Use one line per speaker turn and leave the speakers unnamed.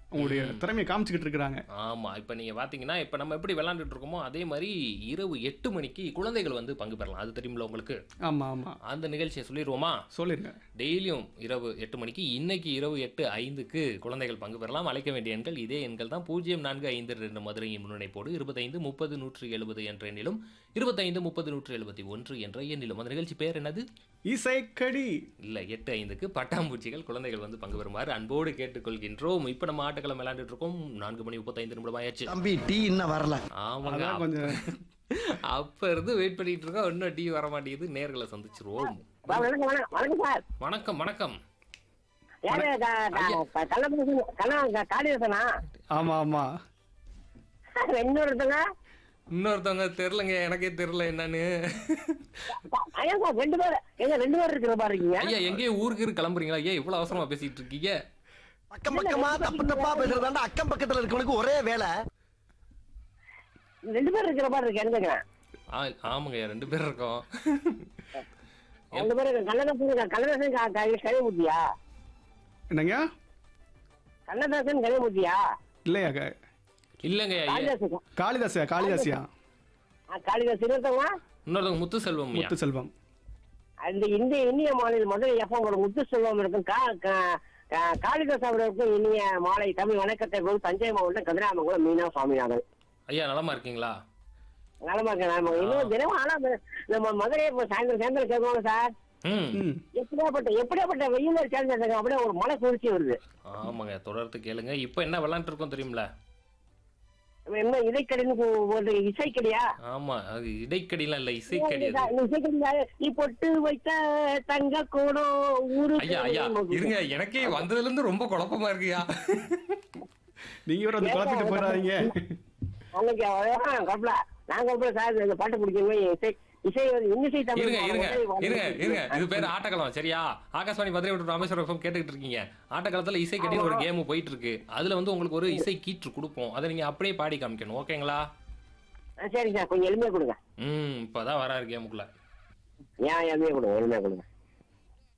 உங்களுடைய திறமையை காமிச்சுக்கிட்டு இருக்கிறாங்க
ஆமா இப்ப நீங்க பாத்தீங்கன்னா இப்ப நம்ம எப்படி விளையாண்டுட்டு இருக்கோமோ அதே மாதிரி இரவு எட்டு மணிக்கு குழந்தைகள் வந்து பங்கு பெறலாம் அது தெரியுமில்ல உங்களுக்கு
ஆமா ஆமா
அந்த நிகழ்ச்சியை சொல்லிடுவோமா
சொல்லிருங்க
டெய்லியும் இரவு எட்டு மணிக்கு இன்னைக்கு இரவு எட்டு ஐந்துக்கு குழந்தைகள் பங்கு பெறலாம் அழைக்க வேண்டிய எண்கள் இதே எண்கள் தான் பூஜ்ஜியம் நான்கு ஐந்து ரெண்டு மதுரையின் முன்னிணைப்போடு இருபத்தைந்து முப்பது நூற்று எழுபது என்ற எண்ணிலும் இருபத்தைந்து முப்பது நூற்று எழுபத்தி ஒன்று என்ற எண்ணிலும் அந்த நிகழ்ச்சி பேர் என்னது
இசைக்கடி
இல்ல எட்டு ஐந்துக்கு பட்டாம்பூச்சிகள் குழந்தைகள் வந்து பங்கு பெறுமாறு அன்போடு கேட்டுக்கொள்கின்றோம் இப்ப நம்ம ஆட்டக்களம் விளையாண்டுட்டு இருக்கோம் நான்கு மணி முப்பத்தைந்து நிமிடம் ஆயாச்சு
தம்பி டீ இன்னும் வரல
ஆமாங்க
அதான் கொஞ்சம்
அப்ப இருந்து வெயிட் பண்ணிட்டு இருக்கோம் இன்னும் டீ வர மாட்டேங்குது நேர்களை சந்திச்சிருவோம்
வா, வணக்கம் வணக்கம் வணக்கம் சார்
வணக்கம் வணக்கம்
யாரு கள்ளப்பூசன் கண்ணா காளிதாசனா
ஆமா ஆமா
இன்னொருத்தங்க
இன்னொருத்தவங்க தெரிலங்க எனக்கே தெரியல என்னன்னு
ஐயா சார் ரெண்டு பேர் எங்க ரெண்டு பேர் இருக்கிற மாதிரி இருக்கீங்க
ஐயா எங்கேயோ ஊருக்கு இருக்கு கிளம்புறீங்களா ஏன் இவ்வளவு அவசரமா பேசிட்டு இருக்கீங்க
பக்கம் பக்கமா தப்பு தப்பா பேசுறதாண்டா அக்கம் பக்கத்துல இருக்கவனுக்கு ஒரே வேலை
ரெண்டு பேர் இருக்கிற மாதிரி இருக்கு எனக்கு
ஆ- ஆமாங்க ரெண்டு பேர் இருக்கோம்
ரெண்டு பேர் கண்ணதாசன் கண்ணதாசன் க- க- கனிமூர்த்தியா
என்னங்க
கண்ணதாசன் கனிமூர்த்தியா
இல்லையா க-
இல்லங்க ஐயா
காளிதாசன்
காளிதாசியா காளிதாசியா
ஆ, காளிதாஸ் இருந்தவங்க
இன்னொருத்தவங்க முத்து செல்வம் ஐயா
முத்து செல்வம்
அந்த இந்திய இந்திய மாநில மதுரை எஃப்எம் ஒரு முத்து செல்வம் இருக்கும் கா- கா- கா- காளிதாஸ் அவர்களுக்கும் இனிய மாலை தமிழ் வணக்கத்தை போல் தஞ்சை மாவட்டம் கதிராமங்கலம் மீனா சுவாமிநாதன்
ஐயா நலமா இருக்கீங்களா
நலமா இருக்கேன் நலமா இருக்கேன். இன்னும் தினமும் ஆனா இந்த- நம்ம மதுரையை இப்போ சாயந்தரம் சாயந்தரம் கேட்கணும் சார்
ம்
ம்
எப்படியாப்பட்ட எப்படியாப்பட்ட வெயில் சேர்ந்து அப்படியே ஒரு மழை குளிர்ச்சி வருது
ஆமாங்க தொடர்ந்து கேளுங்க இப்போ என்ன விளையாண்டு இருக்கோம் தெரியுமில
என்ன இடைக்கடின்னு ஒரு இசைக்கடியா
ஆமா அது இடைக்கடிலாம் இல்ல இசைக்கடி அது
இசைக்கடியா நீ பொட்டு வைத்த தங்க கூடம் ஊரு
ஐயா ஐயா இருங்க எனக்கே வந்ததுல இருந்து ரொம்ப குழப்பமா இருக்குயா
நீங்க வேற வந்து குழப்பிட்டு போயிடாதீங்க
அன்னைக்கு அவ்வளவுதான் குழப்பல நான் குழப்பல சார் இந்த பாட்டு பிடிக்கணும் இசை இசை வந்து இன்னிசை தமிழ்
இருங்க இருங்க
வந்து-
இருங்க இருங்க இது பேர் ஆட்டக்களம் சரியா ஆகாஷ்வாணி மதுரை மற்றும் ராமேஸ்வரம் FM கேட்டுக்கிட்டு இருக்கீங்க ஆட்டக்களத்துல இசைக்கடின்னு ஒரு கேம் போயிட்டு இருக்கு அதுல வந்து உங்களுக்கு ஒரு இசை கீற்று கொடுப்போம் அதை நீங்க அப்படியே பாடி காமிக்கணும் ஓகேங்களா
ஆ, சரி சார் கொஞ்சம் எளிமையா கொடுங்க
ம் இப்பதான் வராரு கேமுக்குள்ள
ஏன் எளிமையா கொடுங்க எளிமையா கொடுங்க